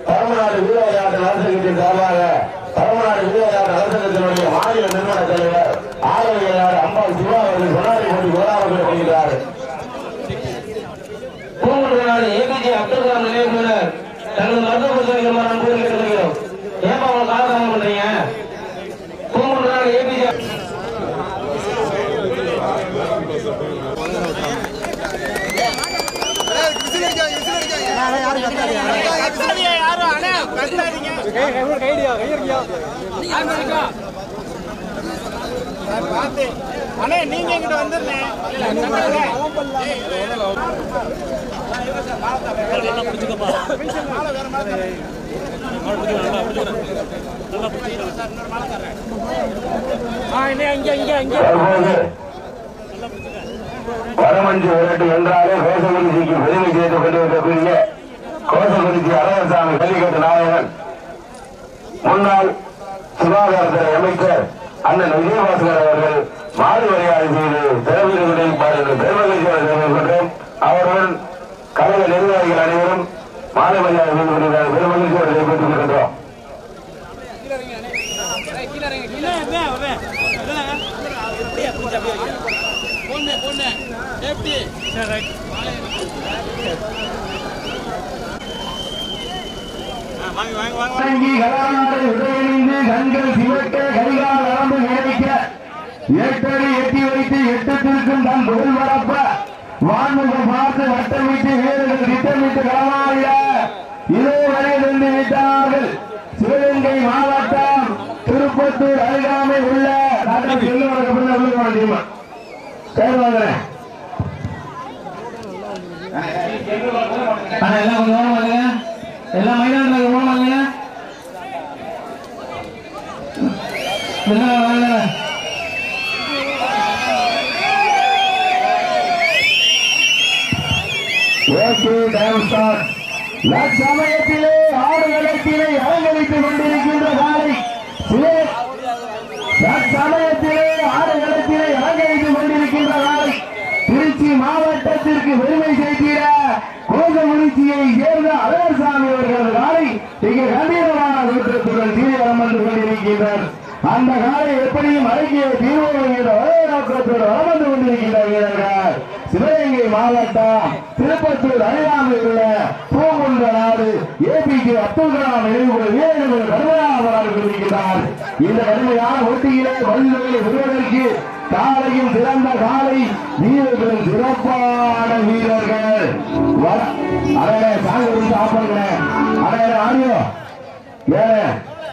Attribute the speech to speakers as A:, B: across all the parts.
A: தமிழ்நாடு வீர விளையாட்டு நலசங்கத்தின் சார்பாக தமிழ்நாடு வீர விளையாட்டு நலசங்கத்தினுடைய மாநில நிறுவன தலைவர் ஆளுநர் அம்பாள் சிவா அவர்கள் சொன்னாரி கொண்டு கோலாவர்கள் வருகிறார்
B: பூங்குன்ற நாடு ஏபிஜே அப்துல் கலாம் நினைவுக்குழுவினர் தனது மருத்துவ பரிசோதனை நான் கூறி கேட்டுக்கிறோம் ஏன்பா அவங்க காலதாமம் பண்றீங்க பூங்குன்ற நாடு ஏபிஜே
C: அண்ணே நீங்க எங்கிட்ட வந்துருந்தேன்
A: தற்போது வடமஞ்சு விரட்டு என்றாலே கோசகுருஜிக்கு பெருமை செய்து கொண்டிருக்கக்கூடிய கோசகுருஜி அழகசாமி கல்விக்கட்டு நாயகன் முன்னாள் சுகாதாரத்துறை அமைச்சர் அண்ணன் விஜயபாஸ்கர் அவர்கள் மாறு மரியாதை செய்து திறவீடுகளில் பாருங்கள் பெருமகிழ்ச்சியோடு தெரிவிக்கின்றோம் அவருடன் கழக நிர்வாகிகள் அனைவரும் மாலை மரியாதை செய்து கொண்டிருக்கிறார் பெருமகிழ்ச்சியோடு தெரிவித்துக்
D: வணங்கி கலாநாடு உதயணிந்து கண்கள் சிவக்க கரிகால் நரம்பு இணைக்க எட்டடி எட்டி வைத்து எட்டத்திற்கும் தன் புகழ் வரப்ப வான்முகம் பார்த்து வட்டமிட்டு வீரர்கள் திட்டமிட்டு களமாடிய இதோ வரை வந்து விட்டார்கள் சிவகங்கை மாவட்டம் திருப்பத்தூர் அருகாமை உள்ள டாக்டர் செல்வனுக்கு பின்னர் உள்ள போன டீம் சரி வாங்க
B: அண்ணா எல்லாம் கொஞ்சம் ஓரம் வாங்க எல்லா மைதானத்துல ஓரம் வாங்க எல்லாம் வாங்க
D: ஓகே டைம் ஸ்டார்ட் சமயத்திலே ஆடு நிலத்திலே அலங்கரித்துக் கொண்டிருக்கின்ற காலை சமயத்திலே ஆடு நிலத்திலே அலங்கரித்துக் கொண்டிருக்கின்ற காலை திருச்சி மாவட்டத்திற்கு பெருமை சேர்த்திட கோசமுடிச்சியை சேர்ந்த அழகர்சாமி அவர்கள் காலை இங்கே கம்பீரமான தோற்றத்துடன் தீவிரம் வந்து கொண்டிருக்கின்றார் அந்த காலை எப்படியும் அழகிய தீர்வு என்ற ஒரே நோக்கத்தோடு வளர்ந்து கொண்டிருக்கின்ற வீரர்கள் சிவகங்கை மாவட்டம் திருப்பத்தூர் அருகாமையில் உள்ள பூங்குன்ற நாடு ஏபிஜே அப்துல் கலாம் நினைவுகள் வீரர்கள் கடுமையாக கொண்டிருக்கிறார் இந்த கடுமையான போட்டியிலே பல்வேறு விடுவதற்கு காலையும் சிறந்த காலை வீரர்கள் சிறப்பான வீரர்கள் வர- அடே சாங்க கொடுத்து ஆஃப் பண்ணுங்க அடே ஆடியோ ஏ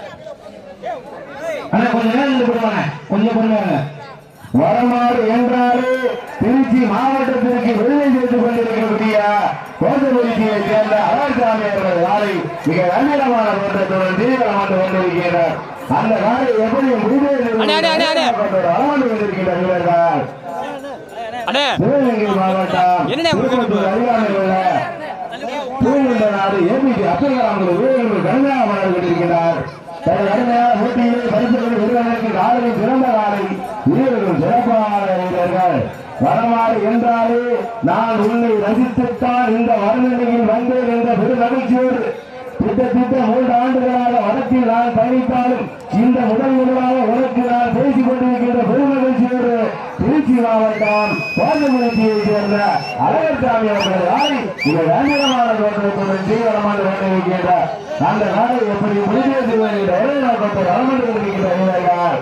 B: அண்ணா கொஞ்சம் நேரம் இருந்து கொடுங்க கொஞ்சம் பண்ணுவாங்க
D: வரமாறு என்றாலே திருச்சி மாவட்டத்திற்கு வெள்ளை சேர்த்துக் கொண்டிருக்கக்கூடிய கோட்டபுரிச்சியை சேர்ந்த அழகாமி அவர்கள் காலை மிக கம்பீரமான தோற்றத்துடன் தீவிரம் வந்து கொண்டிருக்கிறார் அந்த காலை எப்படி அளவந்து கொண்டிருக்கின்ற வீரர்கள் சிவகங்கை மாவட்டம் திருப்பத்தூர் அருகாமையில் உள்ள பூங்குண்ட நாடு ஏபிஜி அப்துல் கலாம் வீரர்கள் கடுமையாக வளர்ந்து கொண்டிருக்கிறார் தனது அருமையான போட்டியிலே பரிசுகளை பெறுவதற்கு காலை சிறந்த காலை வீரர்கள் சிறப்பான வீரர்கள் வரமாறு என்றாலே நான் உன்னை ரசித்துத்தான் இந்த வருடங்களில் வந்தேன் என்ற பெரும் மகிழ்ச்சியோடு கிட்டத்தட்ட மூன்று ஆண்டுகளாக வடக்கில் நான் பயணித்தாலும் இந்த முதல் முதலாக உனக்கு நான் பேசிக் கொண்டிருக்கின்ற பெருமகிழ்ச்சியோடு திருச்சி மாவட்டம் கோட்டமுகத்தியை சேர்ந்த அழகர்சாமி அவர்கள் ஆய் இந்த கம்பீரமான தோற்றத்துடன் தீவிரமாக கொண்டிருக்கின்ற அந்த நாளை எப்படி முடிவு செய்வது என்ற ஒரே நோக்கத்தோடு அமர்ந்து கொண்டிருக்கின்ற வீரர்கள்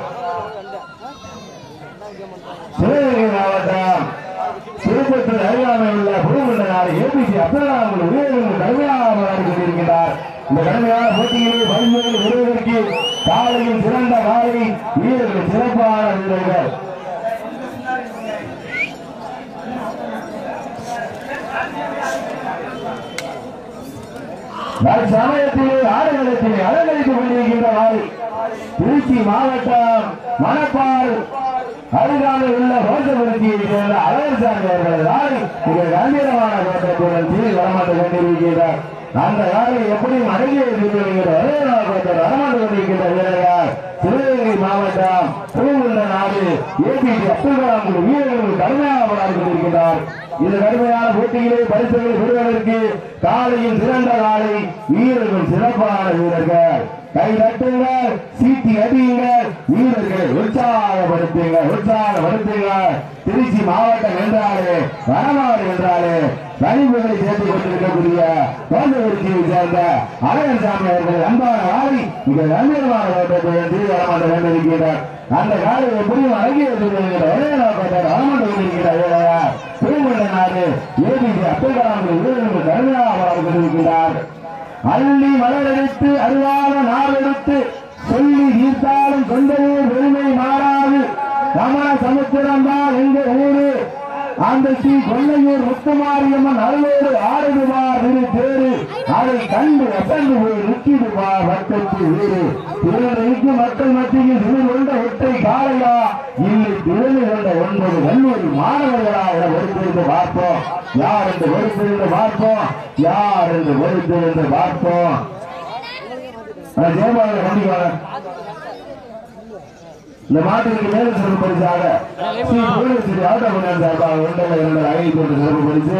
D: சிவகங்கை மாவட்டம் திருப்பத்தூர் அருகாமையில் உள்ள புதுமண்ட நாடு ஏபிசி அப்துல்லாம் வீரர்கள் கடுமையாக விளையாடி கொண்டிருக்கிறார் இந்த கடுமையான போட்டியிலே பல்வேறு விருதுகளுக்கு காலையில் சிறந்த காலை வீரர்கள் சிறப்பான வீரர்கள் சமயத்திலே ஆடுகளத்திலே அலங்கரித்துக் கொண்டிருக்கின்ற நாள் திருச்சி மாவட்டம் மணப்பால் அருகாமையில் உள்ள ரோசபுரத்தியை சேர்ந்த அழகர்சாமி அவர்கள் நாளை மிக கம்பீரமான தோற்றத்துடன் தீ வரமாட்டு கொண்டிருக்கிறார் அந்த நாளை எப்படியும் அழகிய திருவிழா ஒரே நோக்கத்தில் வரமாட்டு கொண்டிருக்கின்ற வீரர்கள் சிவகங்கை மாவட்டம் திருவுள்ள நாடு ஏபிஜே அப்துல் கலாம் வீரர்கள் கடுமையாக விளையாடி கொண்டிருக்கிறார் இந்த கடுமையான போட்டியிலே பரிசுகளை பெறுவதற்கு காலையில் சிறந்த காலை வீரர்கள் சிறப்பான வீரர்கள் கை தட்டுங்கள் சீட்டி அடியுங்கள் வீரர்களை உற்சாகப்படுத்துங்கள் உற்சாகப்படுத்துங்கள் திருச்சி மாவட்டம் என்றாலே வடநாடு என்றாலே கழிவுகளை சேர்த்துக் கொண்டிருக்கக்கூடிய கோந்தவரிச்சியை சேர்ந்த அழகன் சாமி அவர்கள் அன்பான காலை மிக கம்பீரமான ஓட்டத்தை தீவிரமாக கொண்டிருக்கிறார் அந்த காலை எப்படியும் அழகிய ஒரே நோக்கத்தோடு வளமண்டு கொண்டிருக்கிறார் திருமண நாடு ஏபிசி அப்துல் கலாம் வீரர்கள் கருமையாக வளர்ந்து கொண்டிருக்கிறார் அள்ளி மலரெடுத்து அறிவான நாளெடுத்து சொல்லி தீர்த்தாலும் சொந்த ஊர் பெருமை மாறாது ரமண சமுத்திரம் தான் எங்க ஊரு அந்த ஸ்ரீ கொல்லையூர் முத்துமாரியம்மன் அருளோடு ஆடுதுவார் திரு தேரு அதை கண்டு அசந்து போய் நிற்கிடுவார் வட்டத்து வீடு திருநெல்வேலிக்கு மக்கள் மத்தியில் திரு கொண்ட ஒற்றை காலையா இல்லை திறமை கொண்ட ஒன்பது கல்லூரி மாணவர்களா என பொறுத்திருந்து பார்ப்போம் யார் என்று பொறுத்திருந்து பார்ப்போம் யார் என்று பொறுத்திருந்து பார்ப்போம் ஜெயபாலன் கண்டிப்பாக இந்த மாட்டிற்கு மேலும் சிறப்பு பரிசாக ஸ்ரீ புவனேஸ்வரி ஆட்டமன்னர் சார்பாக ஒன்றரை இரண்டு ஐந்து ஒன்று சிறப்பு பரிசு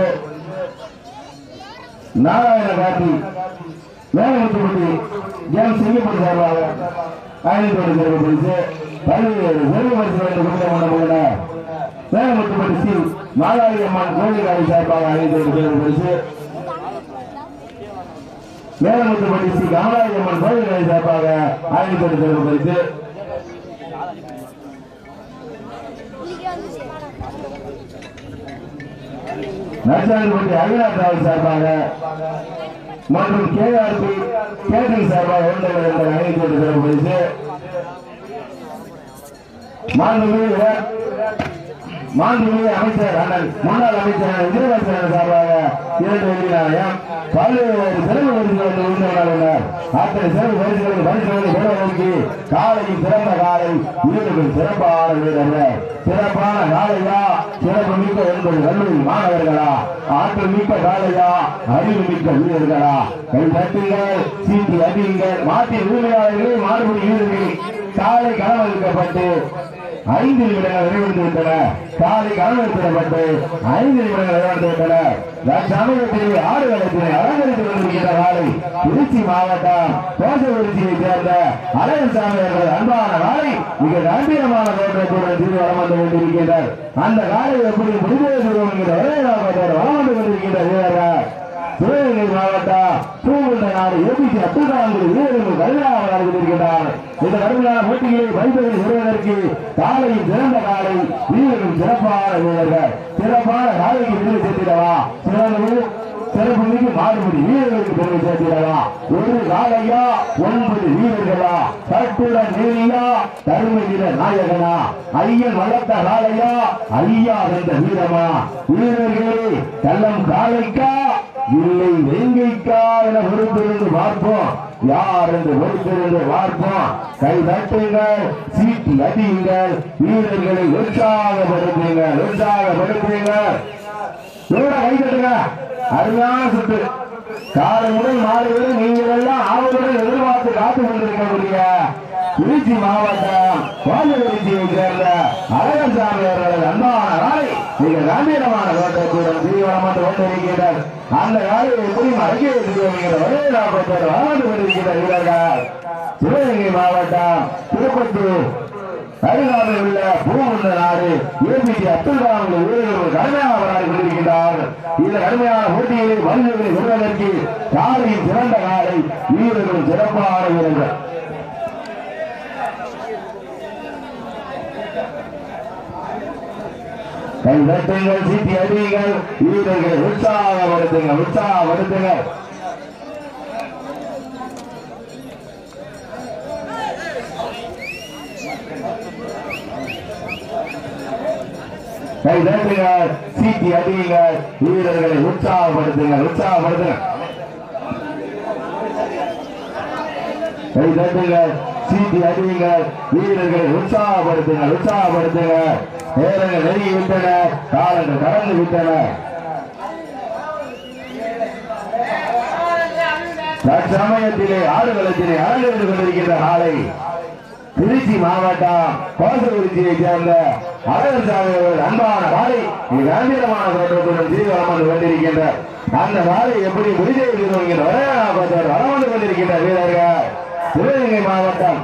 D: நாராயண காட்டி மேலமுத்துப்பட்டி ஜெயம் சிங்கப்பட்டி சார்பாக ஐந்து ஒன்று சிறப்பு பரிசு பல்வேறு சிறப்பு பரிசு வேண்டும் குடும்ப மண்டபங்கள மேலமுத்துப்பட்டி ஸ்ரீ மாதாளி அம்மன் கோவிலாரி சார்பாக ஐந்து ஒன்று சிறப்பு பரிசு மேலமுத்துப்பட்டி ஸ்ரீ காமராஜி அம்மன் கோவிலாரி சார்பாக ஐந்து ஒன்று சிறப்பு பரிசு நச்சாண்டிப்பட்டி அகிலா டிராவல் சார்பாக மற்றும் கேஆர்பி கேட்டரிங் சார்பாக ஒன்றரை என்ற அணிக்கு சிறப்பு பரிசு மாண்புமிகு மாண்புமிகு அமைச்சர் அண்ணன் முன்னாள் அமைச்சர் விஜயபாஸ்கரன் சார்பாக இரண்டு வெள்ளி நாணயம் பல்வேறு சிறப்பு பரிசுகளுக்கு உரிமையாளர் உள்ளனர் அத்தனை சிறப்பு பரிசுகளுக்கு பரிசுகளை பெறுவதற்கு காலையில் சிறந்த காலை வீரர்கள் சிறப்பான வீரர்கள் சிறப்பான காலையா சிறப்பு மிக்க ஒன்பது கல்லூரி மாணவர்களா ஆற்றல் மிக்க காலையா அறிவு மிக்க வீரர்களா கை தட்டுங்கள் சீட்டு அடியுங்கள் மாட்டின் உரிமையாளர்களே மாறுபடி வீரர்கள் காலை களமளிக்கப்பட்டு ஐந்து நிமிடங்கள் நிறைவடைந்து விட்டன காலை களமளிக்கப்பட்டு ஐந்து நிமிடங்கள் நிறைவடைந்து விட்டன சமயத்திலே ஆறு களத்திலே அலங்கரித்துக் கொண்டிருக்கின்ற காலை திருச்சி மாவட்டம் கோசகுறிச்சியை சேர்ந்த அழகசாமி அவர்கள் அன்பான காலை மிக கம்பீரமான தோற்றத்துடன் திரு வளம் வந்து கொண்டிருக்கின்றார் அந்த காலை எப்படி முடிவு என்கிற ஒரே நோக்கத்தோடு வளம் வந்து கொண்டிருக்கின்ற வீரர்கள் சிவகங்கை மாவட்டம் பூங்குண்ட நாடு ஏபிசி அப்துல் கலாம் வீரர்கள் கல்வியாக வளர்ந்திருக்கிறார் இந்த கடுமையான போட்டிகளை வைத்தவர்கள் பெறுவதற்கு காலையில் சிறந்த காலை வீரர்கள் சிறப்பான வீரர்கள் சிறப்பான காலைக்கு பெருமை சேர்த்திடவா சிறந்த சிறப்பு மிகு மாறுபடி வீரர்களுக்கு பெருமை சேர்த்திடவா ஒரு காலையா ஒன்பது வீரர்களா கட்டுடன் நேரியா தருமை வீரர் நாயகனா ஐயன் வளர்த்த காலையா ஐயா வென்ற வீரமா வீரர்களே கள்ளம் காலைக்கா இல்லை வெங்கைக்கா என பொறுத்திருந்து பார்ப்போம் யார் என்று பொறுத்திருந்து பார்ப்போம் கை தட்டுங்கள் சீட்டி அடியுங்கள் வீரர்களை உற்சாகப்படுத்துங்கள் உற்சாகப்படுத்துங்கள் கூட கை தட்டுங்க அருமையான சுற்று காலை முதல் மாலை வரை நீங்கள் எல்லாம் ஆவலுடன் எதிர்பார்த்து காத்து கொண்டிருக்கக்கூடிய திருச்சி மாவட்டம் வாஞ்சவரிச்சியை சேர்ந்த அழகசாமி அவர்களது அன்பான நாளை மிக கம்பீரமான தோட்டத்துடன் தீவிரமாக கொண்டிருக்கிறார் அந்த காலை எப்படியும் அறிக்கை செய்கிற ஒரே லாபத்தோடு வாழ்ந்து கொண்டிருக்கிற வீரர்கள் சிவகங்கை மாவட்டம் திருப்பத்தூர் அருகாமையில் உள்ள பூமுந்த நாடு ஏபிசி அப்துல் கலாம் வீரர்கள் கடுமையாக விளையாடி கொண்டிருக்கின்றார்கள் இந்த கடுமையான போட்டியை மனிதர்களை வெல்வதற்கு காலையில் சிறந்த காலை வீரர்கள் சிறப்பான வீரர்கள் கை தட்டுங்கள் சீட்டி அடியுங்கள் வீரர்களை உற்சாகப்படுத்துங்கள் உற்சாகப்படுத்துங்கள் கை தட்டுங்கள் சீட்டி அடியுங்கள் வீரர்களை உற்சாகப்படுத்துங்கள் உற்சாகப்படுத்துங்கள் கை தட்டுங்கள் சீட்டி அடியுங்கள் வீரர்களை உற்சாகப்படுத்துங்கள் உற்சாகப்படுத்துங்கள் நேரங்கள் நெருங்கி விட்டன காலங்கள் கடந்து விட்டன தற்சமயத்திலே ஆடுகளத்திலே அலங்கரித்துக் கொண்டிருக்கின்ற காலை திருச்சி மாவட்டம் கோசகுறிச்சியை சேர்ந்த அழகர்சாமி அவர்கள் அன்பான வாழை கம்பீரமான தோற்றத்துடன் சீர்காலம் வந்து கொண்டிருக்கின்ற அந்த வாழை எப்படி விடுதலை என்கிற ஒரே நாற்பத்தோடு வளம் வந்து கொண்டிருக்கின்ற வீரர்கள் சிவகங்கை மாவட்டம்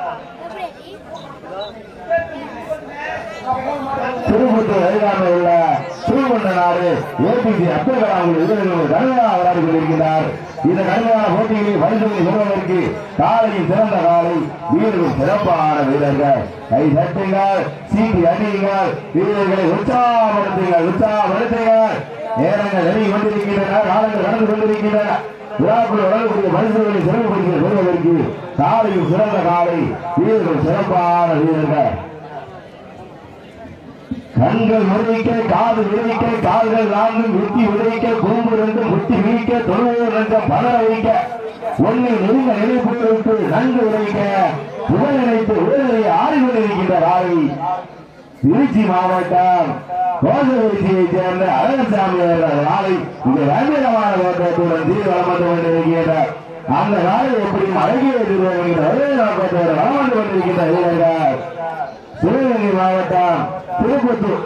D: திருப்பத்தூர் அருகாமை உள்ள திருவண்ண நாடு ஏபிசி அப்துல் கலாம் வீரர்கள் கடுமையாக விளையாடி கொண்டிருக்கிறார் இந்த கடுமையான போட்டிகளில் பரிசுகளை பெறுவதற்கு காலையில் சிறந்த காலை வீரர்கள் சிறப்பான வீரர்கள் கை தட்டுங்கள் சீட்டி அடியுங்கள் வீரர்களை உற்சாகப்படுத்துங்கள் உற்சாகப்படுத்துங்கள் நேரங்கள் நெருங்கி கொண்டிருக்கின்றன காலங்கள் நடந்து கொண்டிருக்கின்றன விழாக்குள் வழங்கக்கூடிய பரிசுகளை சிறப்புப்படுத்தி பெறுவதற்கு காலையில் சிறந்த காலை வீரர்கள் சிறப்பான வீரர்கள் கண்கள் முறைக்க காது விரிக்க கால்கள் நான்கும் வெட்டி உதைக்க கூம்பு ரெண்டும் முட்டி விரிக்க தொழுவோர் ரெண்டும் பண வைக்க ஒன்னை நெருங்க நினைப்பு விட்டு நன்கு உரைக்க உடல் நினைத்து உடலை ஆடிக்கொண்டிருக்கின்ற ராவி திருச்சி மாவட்டம் கோசகுறிச்சியைச் சேர்ந்த அழகசாமி அவர்கள் நாளை இந்த கம்பீரமான தோற்றத்துடன் தீவிரம் வந்து கொண்டிருக்கின்ற அந்த நாளை எப்படி அழகிய திருவங்கிற ஒரே நோக்கத்தோடு வளம் வந்து கொண்டிருக்கின்ற வீரர்கள் சிவகங்கை மாவட்டம் திருப்பத்தூர்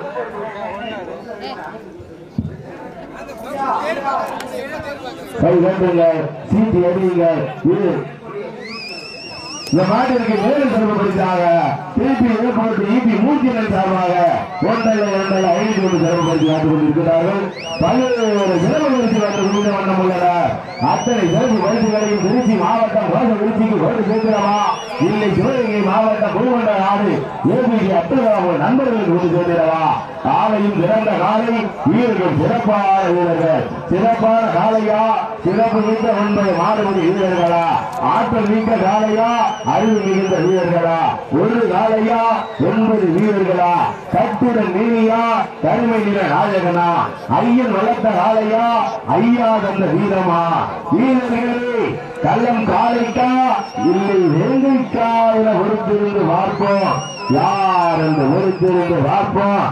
D: கை கட்டுங்கள் சீட்டி அடியுங்கள் இது இந்த மாட்டிற்கு மேலும் சிறப்புப்படுத்தினாங்க திருப்பி ஏற்பட்டு ஈபி மூச்சினர் சார்பாக ஒன்றல்ல இரண்டல்ல ஐந்து ஒன்று சிறப்புப்படுத்தி காத்துக் கொண்டிருக்கிறார்கள் பல்வேறு சிறப்பு பரிசு வந்து குவிந்த வண்ணம் உள்ளன அத்தனை சிறப்பு பரிசுகளையும் திருச்சி மாவட்டம் கோஷ திருச்சிக்கு கொண்டு சேர்க்கிறோமா இல்லை சிவகங்கை மாவட்டம் பூமண்ட நாடு ஏபிசி அப்துல் கலாம் நண்பர்களுக்கு கொண்டு சேர்க்கிறவா காலையும் சிறந்த காலை வீரர்கள் சிறப்பான வீரர்கள் சிறப்பான காலையா சிறப்பு மிக்க ஒன்பது மாடுபடி வீரர்களா ஆற்றல் மிக்க காலையா அறிவு மிகுந்த வீரர்களா ஒரு காலையா ஒன்பது வீரர்களா கட்டுடன் நீரியா கருமை நிற நாயகனா ஐயன் வளர்த்த காலையா ஐயா தந்த வீரமா வீரர்களே கள்ளம் காலைக்கா இல்லை வேங்கைக்கா என பொறுத்திருந்து பார்ப்போம் யார் என்று பொறுத்திருந்து பார்ப்போம்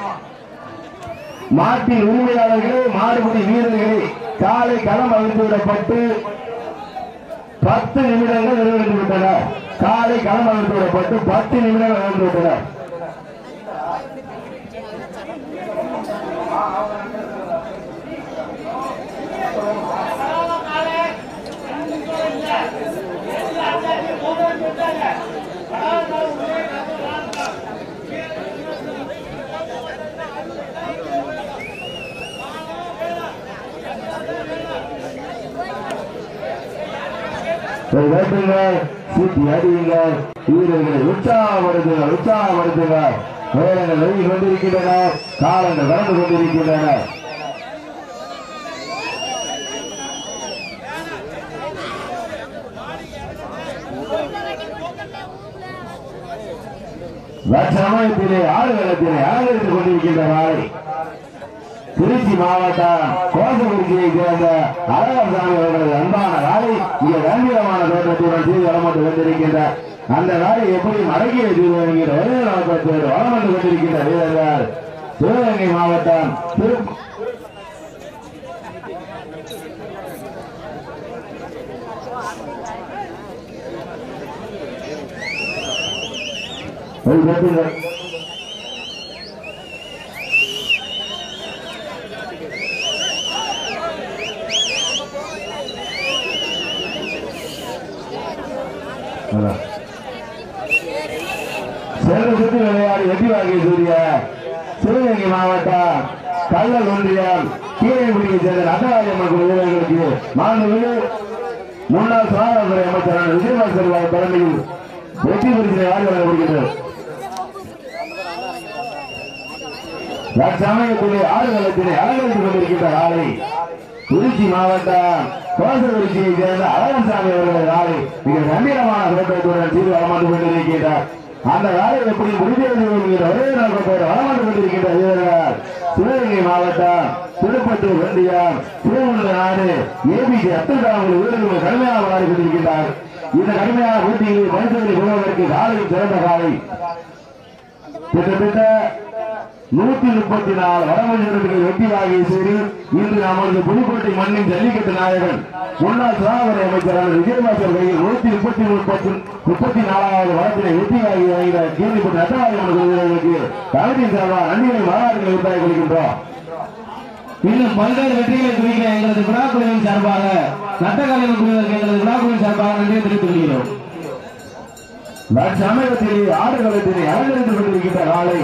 D: மாட்டின் உரிமையாளர்களே மாடுபிடி வீரர்களே காலை களம் அழித்து விடப்பட்டு பத்து நிமிடங்கள் நிறைவேற்றி விட்டன காலை களம் அழித்து விடப்பட்டு பத்து நிமிடங்கள் நிறைவேற்றி விட்டன வேட்டுங்கள் சீட்டி அடியுங்கள் வீரர்களை உற்சாகப்படுத்துங்கள் உற்சாகப்படுத்துங்கள் நேரங்கள் நெருங்கி கொண்டிருக்கின்றன காலங்கள் கடந்து கொண்டிருக்கின்றன சமயத்திலே ஆடுகளத்திலே அலங்கரித்துக் கொண்டிருக்கின்ற நாளை திருச்சி மாவட்டம் கோசகுறிச்சியை சேர்ந்த அழகர்சாமி அவர்களது அன்பான நாளை இங்கே கம்பீரமான தோற்றத்துடன் செய்து வளமட்டு கொண்டிருக்கின்ற அந்த நாளை எப்படி அடங்கிய தீர்வு என்கிற ஒரே நோக்கத்தோடு வளம் வந்து கொண்டிருக்கின்ற வீரர்கள் சிவகங்கை மாவட்டம் திரு ஒரு தட்டுங்கள். அதான். சென்ற சுற்றி விளையாடி வெற்றி வாங்கிய சூரிய சிவகங்கை மாவட்டம் கல்லல் ஒன்றியம் கீரைக்குடியை சேர்ந்த நடராஜம்மன் குழு வீரர்களுக்கு மாண்புமிகு முன்னாள் சுகாதாரத்துறை அமைச்சரான விஜயபால் செல்வாய் தலைமையில் வெற்றி பரிசினை வாரி வழங்கப்படுகிறது தற்சமயத்திலே ஆடுகளத்திலே அலங்கரித்துக் கொண்டிருக்கின்ற ஆலை திருச்சி மாவட்டம் கோசகுறிச்சியை சேர்ந்த அழகன்சாமி அவர்களது ஆலை மிக கம்பீரமான தோற்றத்துடன் சீர் வளமாண்டு கொண்டிருக்கின்றார் அந்த வேலை எப்படி முடிந்தது என்கிற ஒரே நோக்கத்தோடு வளமாண்டு கொண்டிருக்கின்ற வீரர்கள் சிவகங்கை மாவட்டம் திருப்பத்தூர் ஒன்றியம் திருவண்ண நாடு ஏபிசி அப்துல் கலாம் வீரர்கள் கடுமையாக விளையாடி கொண்டிருக்கின்றார் இந்த கடுமையான போட்டியில் பரிசுகளை கொள்வதற்கு காலையில் சிறந்த காலை கிட்டத்தட்ட நூத்தி முப்பத்தி நாலு வடமஞ்சர்கள் வெற்றி வாங்கிய சரி இன்று நமது புதுக்கோட்டை மண்ணின் ஜல்லிக்கட்டு நாயகன் முன்னாள் சுகாதார அமைச்சரான விஜயபாஸ்கர் கையில் நூத்தி முப்பத்தி முப்பத்தி முப்பத்தி நாலாவது வளத்தினை வெற்றி வாங்கி வாங்கின கீழ்நிப்பட்ட நட்டவாதிகள் குழுவினருக்கு தலைமையின் சார்பாக நன்றிகளை மகாராஜர்களை உண்டாகி கொடுக்கின்றோம்
B: இன்னும் பல்வேறு வெற்றிகளை குறிக்க எங்களது விழா குழுவின் சார்பாக நட்டக்காலின் குழுவினருக்கு எங்களது விழா குழுவின் சார்பாக நன்றியை தெரிவித்துக் கொள்கிறோம்
D: சமயத்திலே ஆடுகளத்திலே அலங்கரித்துக் கொண்டிருக்கின்ற காலை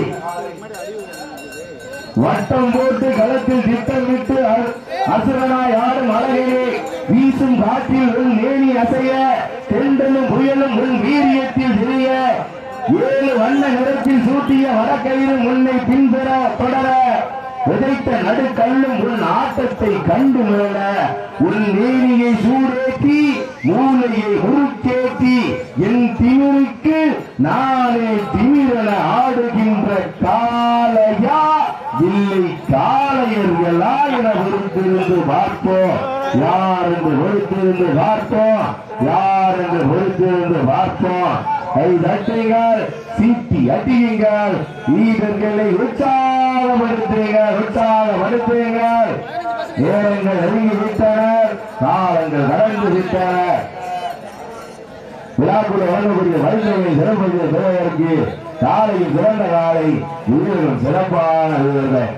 D: வட்டம் போட்டு களத்தில் திட்டமிட்டு அ- அசுரனாய் ஆடும் அழகையே வீசும் காற்றில் உன் நேனி அசைய தெண்டலும் புயலும் உன் வீரியத்தில் தெரிய ஏழு வண்ண நிறத்தில் சூட்டிய வடக்கயிறு உன்னை பின்பெற தொடர விதைத்த நடுக்கல்லும் உன் ஆட்டத்தை கண்டு மேல உன் நேரியை சூடேற்றி மூளையை உருக்கேற்றி என் திமிருக்கு நானே திமிரன ஆடுகின்ற காளையா இல்லை காளையர்களா என பொறுத்திருந்து பார்ப்போம் யார் என்று பொறுத்திருந்து பார்ப்போம் யார் என்று பொறுத்திருந்து பார்ப்போம் கை தட்டுங்கள் சீட்டி அடியுங்கள் வீரர்களை உற்சாகப்படுத்துங்கள் உற்சாகப்படுத்துங்கள் நேரங்கள் நெருங்கி விட்டனர் காலங்கள் கடந்து விட்டனர் விழாக்குள்ள வழங்கக்கூடிய மருத்துவங்களை சிறப்பதில் பெறுவதற்கு காலையில் சிறந்த காலை வீரர்கள் சிறப்பான வீரர்கள்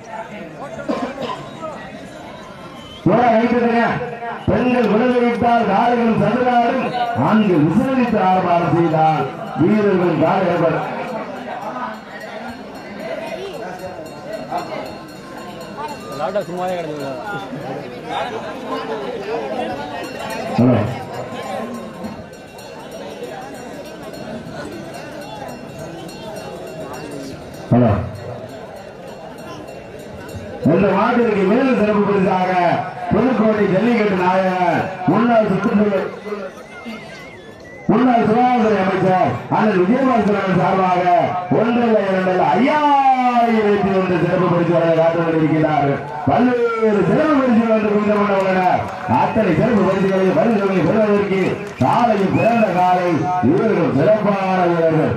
D: தோழ வைத்ததுங்க பெண்கள் விடுதலையிட்டால் காலைகள் சதுராடும் ஆண்கள் விசாரித்து ஆரம்பம் செய்தால் வீரர்கள் காலை ஹலோ ஹலோ இந்த மாட்டிற்கு மேலும் சிறப்பு பரிசாக புதுக்கோட்டை ஜல்லிக்கட்டு நாயகர் முன்னாள் சுற்றுச்சூழல் முன்னாள் சுகாதார அமைச்சர் அண்ணன் விஜயபாஸ்கரன் சார்பாக ஒன்றல்ல இரண்டல்ல ஐயாயிரத்தி ஒன்று சிறப்பு பரிசுகளை காத்து கொண்டிருக்கிறார் பல்வேறு சிறப்பு பரிசுகள் வந்து குவிந்து கொண்டு உள்ளனர் அத்தனை சிறப்பு பரிசுகளை பரிசுகளை பெறுவதற்கு காலையில் பிறந்த காலை வீரர்கள் சிறப்பான வீரர்கள்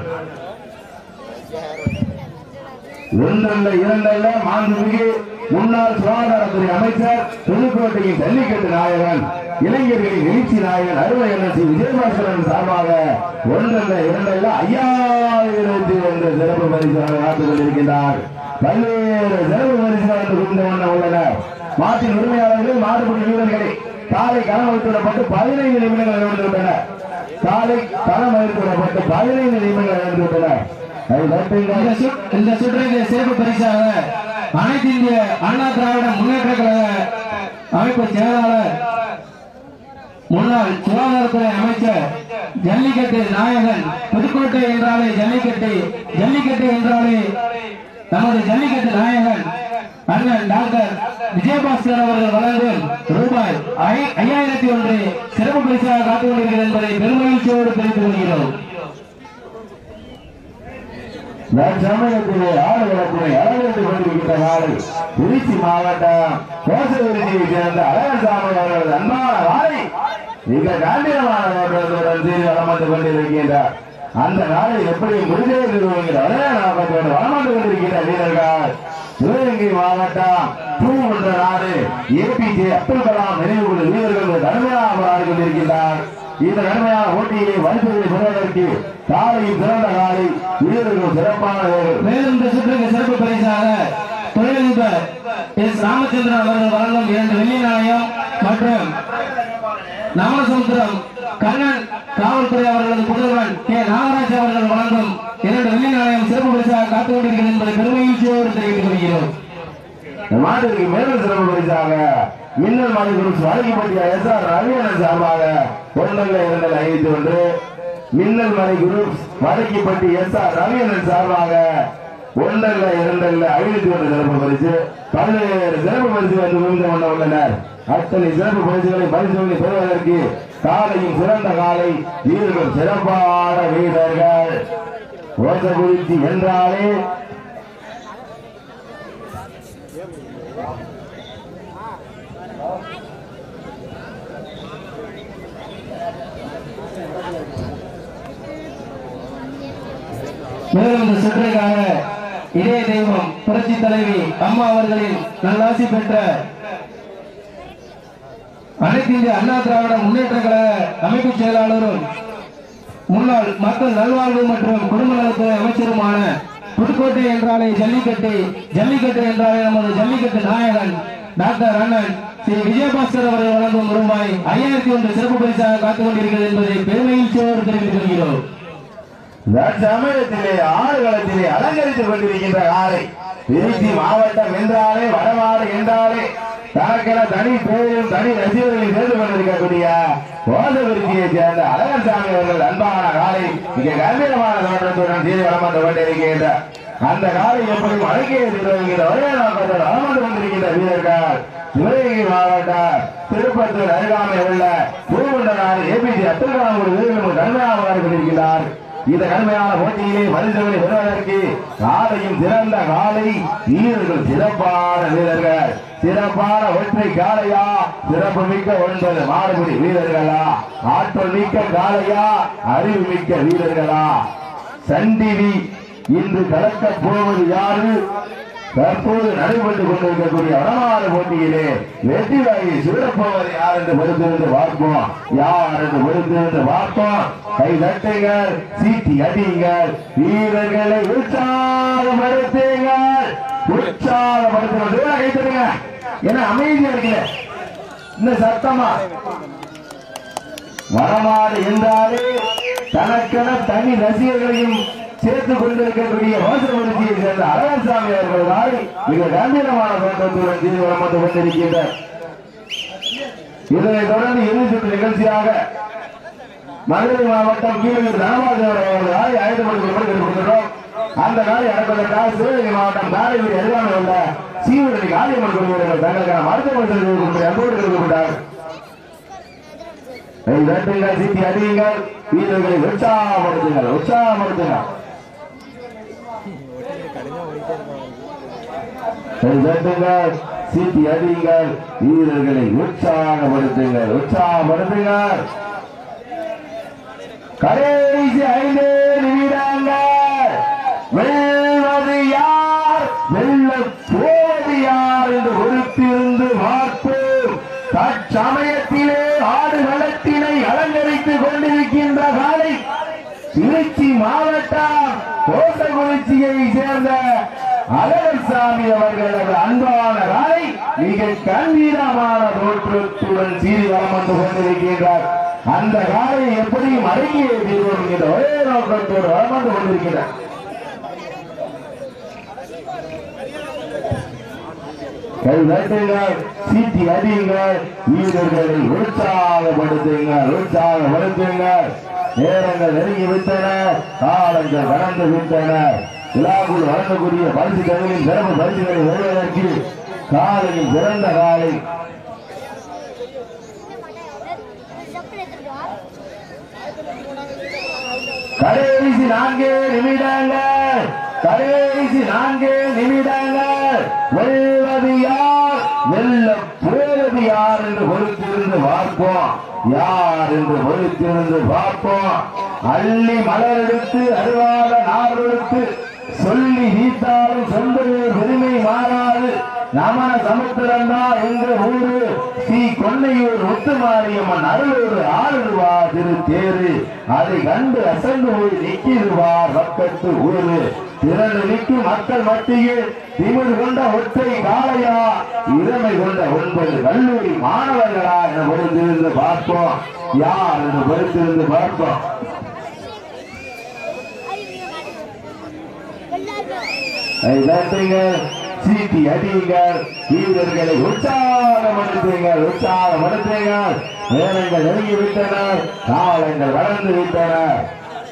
D: ஒன்றல்ல இரண்டல்ல மாண்புமிகு முன்னாள் சுகாதாரத்துறை அமைச்சர் புதுக்கோட்டையின் ஜல்லிக்கட்டு நாயகன் இளைஞர்களின் எழுச்சி நாயகன் அருமை என்எஸ்சி விஜயபாஸ்கரன் சார்பாக ஒன்றல்ல இரண்டல்ல ஐயாயிரத்தி ஒன்று சிறப்பு பரிசுகளை காத்துக் கொண்டிருக்கின்றார் பல்வேறு சிறப்பு பரிசுகள் வந்து கொண்டு வந்த உள்ளனர் மாட்டின் உரிமையாளர்கள் மாடுபிடி வீரர்களே காலை களம் வைத்துவிடப்பட்டு பதினைந்து நிமிடங்கள் இழந்து விட்டனர் காலை களம் வைத்துவிடப்பட்டு பதினைந்து நிமிடங்கள் இழந்து விட்டனர் அதை தட்டுங்கள்.
B: இந்த சு- இந்த சுற்றுக்கு சிறப்பு பரிசாக அனைத்து இந்திய அண்ணா திராவிட முன்னேற்ற கழக அமைப்பு செயலாளர் முன்னாள் சுகாதாரத்துறை அமைச்சர் ஜல்லிக்கட்டு நாயகன் புதுக்கோட்டை என்றாலே ஜல்லிக்கட்டு ஜல்லிக்கட்டு என்றாலே நமது ஜல்லிக்கட்டு நாயகன் அண்ணன் டாக்டர் விஜயபாஸ்கர் அவர்கள் வழங்கும் ரூபாய் ஐ- ஐயாயிரத்தி ஒன்று சிறப்பு பரிசாக காத்துக் கொண்டிருக்கிறது என்பதை பெருமகிழ்ச்சியோடு தெரிவித்துக் கொள்கிறோம்
D: தற்சமயத்திலே ஆடுகளத்திலே அலங்கரித்துக் கொண்டிருக்கின்ற நாளை திருச்சி மாவட்டம் கோசகிரியை சேர்ந்த அழகசாமி அவர்களது அன்பான வாழை மிக காண்டியமான தோற்றத்துடன் சீர் வளம் வந்து கொண்டிருக்கின்றார் அந்த நாளை எப்படி முடிஞ்சே நிறுவுகிற ஒரே நோக்கத்தோடு வளம் வந்து கொண்டிருக்கின்ற வீரர்கள் சிவகங்கை மாவட்டம் பூங்குன்ற நாடு ஏபிஜே அப்துல் கலாம் நினைவு குழு வீரர்கள் கடுமையாக போராடி கொண்டிருக்கின்றார் இந்த கடுமையான போட்டியை வரிசையை பெறுவதற்கு காலையில் சிறந்த காலை வீரர்கள் சிறப்பான வீரர்கள்
B: மேலும் இந்த சுற்றுக்கு சிறப்பு பரிசாக தொழிலதிபர் எஸ் ராமச்சந்திரன் அவர்கள் வழங்கும் இரண்டு வெள்ளி நாணயம் மற்றும் நாமசமுத்திரம் கண்ணன் காவல்துறை அவர்களது புதல்வன் கே நாகராஜ் அவர்கள் வழங்கும் இரண்டு வெள்ளி நாணயம் சிறப்பு பரிசாக காத்துக் கொண்டிருக்கிறது என்பதை பெருமகிழ்ச்சியோடு தெரிவித்துக் கொள்கிறோம்
D: இந்த மாட்டிற்கு மேலும் சிறப்பு பரிசாக மின்னல் மலை குரூப்ஸ் வழங்கிப்பட்டிய எஸ் ஆர் ரவியண்ணன் சார்பாக ஒன்றல்ல இரண்டல் ஐந்து ஒன்று மின்னல் மலை குரூப்ஸ் வடக்கிப்பட்டி எஸ் ஆர் ரவியண்ணன் சார்பாக ஒன்றல்ல இரண்டல்ல ஐநூத்தி ஒன்று சிறப்பு பரிசு பல்வேறு சிறப்பு பரிசு வந்து குவிந்து கொண்டு உள்ளனர் அத்தனை சிறப்பு பரிசுகளை பரிசுகளை பெறுவதற்கு காலையும் சிறந்த காலை வீரர்கள் சிறப்பான வீரர்கள் ஓசகுறிச்சி என்றாலே
B: மேலும் இந்த சுற்றுக்காக இதய தெய்வம் புரட்சி தலைவி அம்மா அவர்களின் நல்லாசி பெற்ற அனைத்து இந்திய அண்ணா திராவிட முன்னேற்ற கழக அமைப்பு செயலாளரும் முன்னாள் மக்கள் நல்வாழ்வு மற்றும் குடும்ப நலத்துறை அமைச்சருமான புதுக்கோட்டை என்றாலே ஜல்லிக்கட்டு ஜல்லிக்கட்டு என்றாலே நமது ஜல்லிக்கட்டு நாயகன் டாக்டர் அண்ணன் ஸ்ரீ விஜயபாஸ்கர் அவர்கள் வழங்கும் ரூபாய் ஐயாயிரத்தி ஒன்று சிறப்பு பரிசாக காத்துக் கொண்டிருக்கிறது என்பதை பெருமையிச்சோடு தெரிவித்துக் கொள்கிறோம்
D: தற்சமயத்திலே ஆடுகளத்திலே அலங்கரித்துக் கொண்டிருக்கின்ற ஆலை திருச்சி மாவட்டம் என்றாலே வடமாடு என்றாலே தனக்கென தனி பேரும் தனி ரசிகர்களையும் சேர்ந்து கொண்டிருக்கக்கூடிய கோதவிருத்தியை சேர்ந்த அழகர்சாமி அவர்கள் அன்பான காலை மிக கம்பீரமான தோற்றத்துடன் செய்து வளம் வந்து கொண்டிருக்கின்ற அந்த காலை எப்படி மழைக்கையை திருவகின்ற ஒரே நோக்கத்தில் வளம் வந்து கொண்டிருக்கின்ற வீரர்கள் சிவகங்கை மாவட்டம் திருப்பத்தூர் அருகாமை உள்ள பூமுண்ட நாடு ஏபிசி அப்துல் கலாம் ஒரு வீரர்களும் கடுமையாக கொண்டிருக்கிறார் இந்த கடுமையான போட்டியிலே பரிசுகளை பெறுவதற்கு காலையும் சிறந்த காலை வீரர்கள் சிறப்பான வீரர்கள் சிறப்பான ஒற்றை காளையா சிறப்பு மிக்க ஒன்பது மாடுபிடி வீரர்களா ஆற்றல் மிக்க காளையா அறிவு மிக்க வீரர்களா சன் டிவி இன்று கலக்கப் போவது யாரு தற்போது நடைபெற்றுக் கொண்டிருக்கக்கூடிய வடமாறு போட்டியிலே வெற்றி வாங்கி சூழப்போவது யார் என்று பொறுத்திருந்து பார்ப்போம் யார் என்று பொறுத்திருந்து பார்ப்போம் கை தட்டுங்கள் சீட்டி அடியுங்கள் வீரர்களை உற்சாகப்படுத்துங்கள் உற்சாகப்படுத்துங்கள் கை தட்டுங்க என்ன அமைதியா இருக்கல இன்னும் சத்தமா வடமாடு என்றாலே தனக்கென தனி ரசிகர்களையும் சேர்த்துக் கொண்டிருக்கக்கூடிய வாசவருத்தியை சேர்ந்த அழகசாமி அவர்கள் நாளை மிக கம்பீரமான தோற்றத்துடன் செய்து வளம் வந்து கொண்டிருக்கின்றார் இதனைத் தொடர்ந்து இறுதி சுற்று நிகழ்ச்சியாக மதுரை மாவட்டம் கீழூர் தனபாஜி அவர்கள் நாளை ஆயுதப்படுத்தி கொண்டிருக்கின்றோம் அந்த நாளை அடப்பதற்காக சிவகங்கை மாவட்டம் காரைக்குடி அருகாமை உள்ள சீவரணி காளியம்மன் கோயில்கள் தங்களுக்கான மருத்துவ வசதி அன்போடு கொடுக்கப்பட்டார் வெட்டுங்கள் சீட்டி அடியுங்கள் வீரர்களை உற்சாகப்படுத்துங்கள் உற்சாகப்படுத்துங்கள் வெட்டுங்கள் சீட்டி அடியுங்கள் வீரர்களை உற்சாகப்படுத்துங்கள் உற்சாகப்படுத்துங்கள் கடைசி ஐந்து நிமிடங்கள் வெல்வது யார் வெல்ல போவது யார் என்று பொறுத்திருந்து பார்ப்போம் தற்சமயத்திலே ஆடுகளத்தினை அலங்கரித்துக் கொண்டிருக்கின்ற காலை திருச்சி மாவட்டம் கோசகுறிச்சியை சேர்ந்த அழகர்சாமி அவர்களது அன்பான காலை மிக கம்பீரமான தோற்றத்துடன் சீறி வளம் வந்து கொண்டிருக்கின்றார் அந்த காலை எப்படியும் அடங்கியே தீர்வோம் என்கிற ஒரே நோக்கத்தோடு வளம் வந்து கொண்டிருக்கிறார் கை தட்டுங்கள் சீட்டி அடியுங்கள் வீரர்களை உற்சாகப்படுத்துங்கள் உற்சாகப்படுத்துங்கள் நேரங்கள் நெருங்கி விட்டன காலங்கள் கடந்து விட்டன விழாக்குள் வழங்கக்கூடிய பரிசு தகவலின் சிறப்பு பரிசுகளை வருவதற்கு காலையில் பிறந்த காலை கடைசி நான்கே நிமிடங்கள் கடைசி நான்கே நிமிடங்கள் வெல்வது யார் வெல்ல போவது யார் என்று பொறுத்திருந்து பார்ப்போம் யார் என்று பொறுத்திருந்து பார்ப்போம் அள்ளி மலர் எடுத்து அருவாத நார் எடுத்து சொல்லி வீத்தாலும் சொந்தமே பெருமை மாறாது நமன சமுத்திரந்தா என்ற ஊரு ஸ்ரீ கொன்னையூர் முத்துமாரியம்மன் அருளூர் ஆளுவா திரு தேரு அதை கண்டு அசந்து போய் நிற்கிடுவார் பக்கத்து ஊரு திரண்டு நிற்கும் மக்கள் மத்தியில் திமிழ் கொண்ட ஒற்றை காளையா இளமை கொண்ட ஒன்பது கல்லூரி மாணவர்களா என பொறுத்திருந்து பார்ப்போம் யார் என்று பொறுத்திருந்து பார்ப்போம் அதை தட்டுங்கள் சீட்டி அடியுங்கள் வீரர்களை உற்சாகப்படுத்துங்கள் உற்சாகப்படுத்துங்கள் நேரங்கள் நெருங்கி விட்டனர் காலங்கள் வளர்ந்து விட்டனர்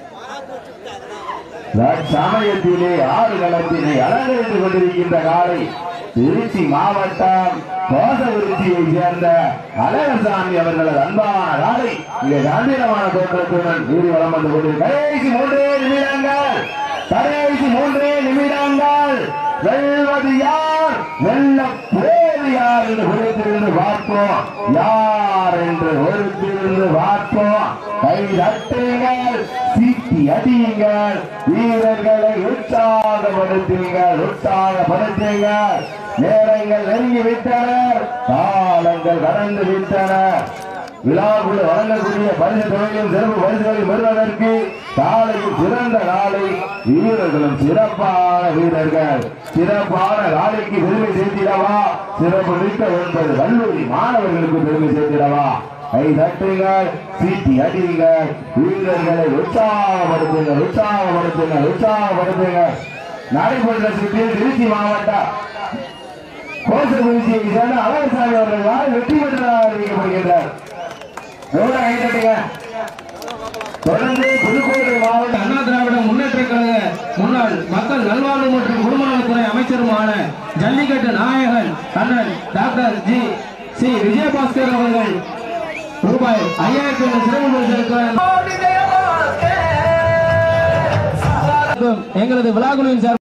D: சமயத்திலே ஆறு களத்தினை அலங்கரித்துக் கொண்டிருக்கின்ற காலை திருச்சி மாவட்டம் கோசவிருச்சியை சேர்ந்த அழகசாமி அவர்களது அன்பான காலை மிக கம்பீரமான தோற்றத்துடன் நீதி வளம் வந்து கொண்டு கடைசி மூன்றே நிமிடங்கள் கடைசி மூன்றே நிமிடங்கள் வெல்வது யார் வெல்ல போவது யார் என்று பொறுத்திருந்து பார்ப்போம் யார் என்று பொறுத்திருந்து பார்ப்போம் கை தட்டுங்கள் சீட்டி அடியுங்கள் வீரர்களை உற்சாகப்படுத்துங்கள் உற்சாகப்படுத்துங்கள் நேரங்கள் நெருங்கி விட்டனர் காலங்கள் கடந்து விட்டன விழாக்குழு வழங்கக்கூடிய பரிசு தொகையும் சிறப்பு பரிசுகளை பெறுவதற்கு காலையில் சிறந்த நாளை வீரர்களும் சிறப்பான வீரர்கள் சிறப்பான நாளைக்கு பெருமை சேர்த்திடவா சிறப்பு மிக்க ஒன்பது கல்லூரி மாணவர்களுக்கு பெருமை சேர்த்திடவா கை தட்டுங்கள் சீட்டி அடியுங்கள் வீரர்களை உற்சாகப்படுத்துங்கள் உற்சாகப்படுத்துங்கள் உற்சாகப்படுத்துங்கள் நடைபெற்ற சுற்றில் திருச்சி மாவட்டம் கோசகுறிச்சியை சேர்ந்த அழகசாமி அவர்களால் வெற்றி பெற்றதாக அறிவிக்கப்படுகின்றார் எவ்வளவு கை தட்டுங்க தொடர்ந்து புதுக்கோட்டை மாவட்டம்
B: அண்ணா திராவிட முன்னேற்ற கழக முன்னாள் மக்கள் நல்வாழ்வு மற்றும் குடும்ப நலத்துறை அமைச்சருமான ஜல்லிக்கட்டு நாயகன் அண்ணன் டாக்டர் ஜி சி விஜயபாஸ்கர் அவர்கள் ரூபாய் ஐயாயிரத்தி ஐநூறு சிறப்பு பரிசு எங்களது விழாக்குழுவின் சார்பாக